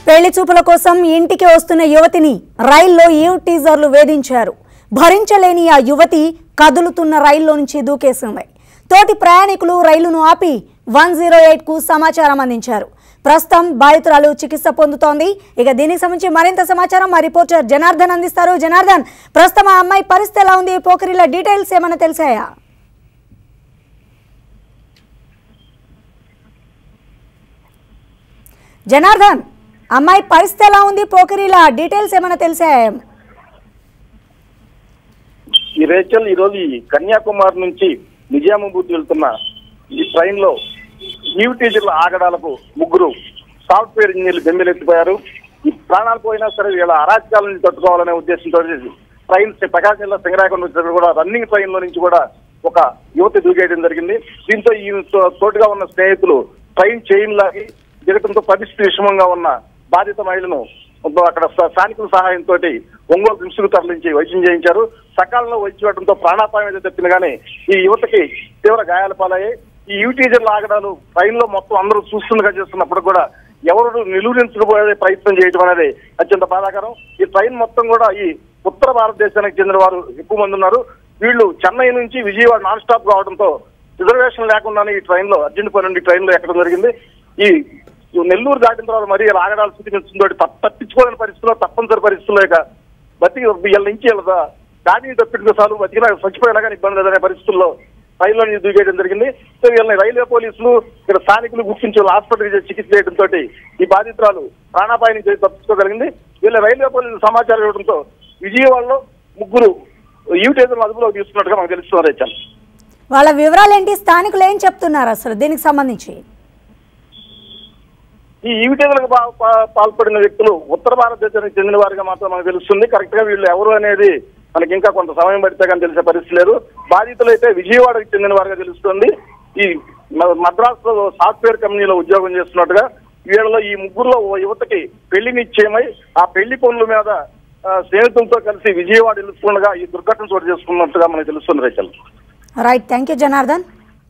పెళ్లి చూపుల కోసం ఇంటికి వస్తున్న యువతిని రైల్లో ఈవ్ టీజర్లు వేధించారు భరించలేని ఆ యువతి కదులుతున్న రైల్లో నుంచి దూకేసింది తోటి ప్రయాణికులు రైలును ఆపి వన్ జీరో కు సమాచారం అందించారు ప్రస్తుతం బాధితురాలు చికిత్స పొందుతోంది ఇక దీనికి సంబంధించి మరింత సమాచారం మా రిపోర్టర్ జనార్దన్ అందిస్తారు జనార్దన్ ప్రస్తుతం ఆ అమ్మాయి పరిస్థితి ఎలా ఉంది పోకరిల డీటెయిల్స్ ఏమైనా తెలిసాయా జనార్దన్ అమ్మాయి పరిస్థితి ఎలా ఉంది పోకరిల డీటెయిల్స్ ఏమైనా తెలిసాయా ఈ రేచల్ ఈ రోజు ఈ కన్యాకుమారి నుంచి నిజామాబాద్ వెళ్తున్న ఈ ట్రైన్ లో న్యూ టీచర్ల ఆగడాలకు ముగ్గురు సాఫ్ట్వేర్ ఇంజనీర్లు బెంబెలెత్తిపోయారు ఈ ప్రాణాలు పోయినా సరే వీళ్ళ అరాచకాల నుంచి తట్టుకోవాలనే ఉద్దేశంతో ట్రైన్ ప్రకాశం జిల్లా సింగరాకొండ వచ్చేటప్పుడు కూడా రన్నింగ్ ట్రైన్ లో నుంచి కూడా ఒక యువతి దూకేయడం జరిగింది దీంతో ఈ తో- తోడుగా ఉన్న స్నేహితులు ట్రైన్ చైన్ లాగి దిగటంతో పరిస్థితి విషమంగా ఉన్న బాధిత మహిళను అక్కడ స్థా- స్థానికుల సహాయంతో ఒంగోలు దింసులు తరలించి వైద్యం చేయించారు సకాలంలో వైద్యం చేయడంతో ప్రాణాపాయం అయితే తప్పింది కానీ ఈ యువతకి తీవ్ర గాయాల పాలయ్యాయి ఈ యూటీజర్ల ఆగడాలు ట్రైన్ లో మొత్తం అందరూ చూస్తుండగా చేస్తున్నప్పుడు కూడా ఎవరు నిలువరించకపోయే ప్రయత్నం చేయడం అనేది అత్యంత బాధాకరం ఈ ట్రైన్ మొత్తం కూడా ఈ ఉత్తర భారతదేశానికి చెందిన వారు ఎక్కువ మంది ఉన్నారు వీళ్ళు చెన్నై నుంచి విజయవాడ నాన్ స్టాప్ కావడంతో రిజర్వేషన్ లేకుండానే ఈ ట్రైన్ లో అర్జెంట్ పని నుండి ట్రైన్ లో ఎక్కడం జరిగింది ఈ ఈ నెల్లూరు దాటిన తర్వాత మరీ ఇలా ఆగడాలు స్థితిమిస్తుందో తప్పించుకోలేని పరిస్థితుల్లో తప్పనిసరి పరిస్థితుల్లో ఇక బతికి వీళ్ళ నుంచి వీళ్ళ దాడిని తప్పించుకో చాలు బతికినా చచ్చిపోయినా కానీ ఇబ్బంది లేదనే పరిస్థితుల్లో రైల్లో నుంచి దూకేయడం జరిగింది సో వీళ్ళని రైల్వే పోలీసులు ఇక్కడ స్థానికులు గుర్తించి వాళ్ళ హాస్పిటల్కి చికిత్స చేయడంతో ఈ బాధితురాలు ప్రాణాపాయం నుంచి తప్పించుకోగలిగింది వీళ్ళ రైల్వే పోలీసులు సమాచారం ఇవ్వడంతో విజయవాడలో ముగ్గురు యూటేజర్లు అదుపులోకి తీసుకున్నట్టుగా మాకు తెలుస్తుంది రేచాను వాళ్ళ వివరాలు ఏంటి స్థానికులు ఏం చెప్తున్నారు అసలు దీనికి సంబంధించి ఈ ఈవిటేలకు పాల్పడిన వ్యక్తులు ఉత్తర భారతదేశానికి చెందిన వారిగా మాత్రం మనకు తెలుస్తుంది కరెక్ట్ గా వీళ్ళు ఎవరు అనేది మనకి ఇంకా కొంత సమయం పడితే కానీ తెలిసే పరిస్థితి లేదు బాధితులు అయితే విజయవాడకి చెందిన వారిగా తెలుస్తుంది ఈ మ- మద్రాసులో సాఫ్ట్వేర్ కంపెనీలో ఉద్యోగం చేస్తున్నట్టుగా వీళ్ళలో ఈ ముగ్గురులో ఓ యువతకి పెళ్లి నిశ్చయమై ఆ పెళ్లి పనుల మీద ఆ, స్నేహితులతో కలిసి విజయవాడ వెళ్తుండగా ఈ దుర్ఘటన చోటు చేసుకున్నట్టుగా మనకు తెలుస్తుంది రైతులు right thank you Janardhan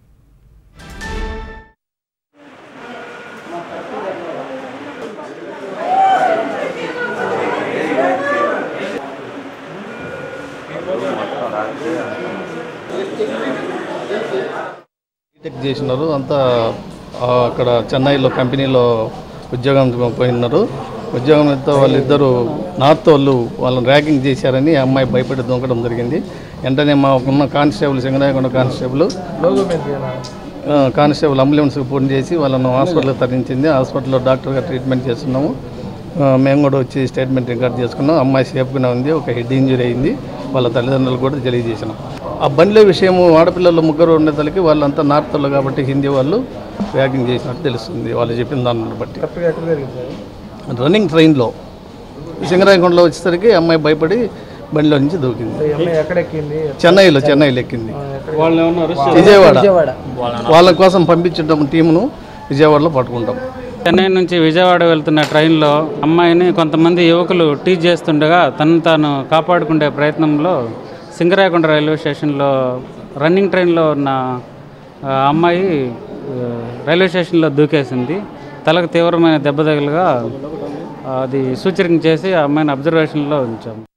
BTech చేసినారు అంతా ఆ, అక్కడ చెన్నైలో కంపెనీలో ఉద్యోగం పోయినారు ఉద్యోగం అయితే వాళ్ళిద్దరూ నార్త్ వాళ్ళు వాళ్ళని ర్యాగింగ్ చేశారని ఆ అమ్మాయి భయపడి దూకడం జరిగింది వెంటనే మా ఉన్న కానిస్టేబుల్ సింగరాయకొండ కానిస్టేబుల్ ఆ, కానిస్టేబుల్ అంబులెన్స్కి ఫోన్ చేసి వాళ్ళను హాస్పిటల్కి తరలించింది హాస్పిటల్లో డాక్టర్గా ట్రీట్మెంట్ చేస్తున్నాము ఆ, మేము కూడా వచ్చి స్టేట్మెంట్ రికార్డ్ చేసుకున్నాం అమ్మాయి సేఫ్గానే ఉంది ఒక హెడ్ ఇంజరీ అయింది వాళ్ళ తల్లిదండ్రులు కూడా తెలియజేసినాం ఆ బండిలో విషయము ఆడపిల్లలు ముగ్గురు ఉండేతలకి వాళ్ళంతా నార్త్ వాళ్ళు కాబట్టి హిందీ వాళ్ళు వ్యాగింగ్ చేసినట్టు తెలుస్తుంది వాళ్ళు చెప్పిన దాన్ని బట్టి రన్నింగ్ ట్రైన్లో సింగరాయకొండలో వచ్చేసరికి అమ్మాయి భయపడి బండిలో నుంచి దూకింది చెన్నైలో చెన్నైలో ఎక్కింది విజయవాడ వాళ్ళ కోసం పంపించడం టీమును విజయవాడలో పట్టుకుంటాం చెన్నై నుంచి విజయవాడ వెళ్తున్న ట్రైన్లో అమ్మాయిని కొంతమంది యువకులు టీచ్ చేస్తుండగా తను తాను కాపాడుకునే ప్రయత్నంలో సింగరాయకొండ రైల్వే స్టేషన్లో రన్నింగ్ ట్రైన్లో ఉన్న ఆ, అమ్మాయి ఆ, రైల్వే స్టేషన్లో దూకేసింది తలకు తీవ్రమైన దెబ్బ తగిలిగా అది సూచరింగ్ చేసి ఆ అమ్మాయిని అబ్జర్వేషన్లో ఉంచాం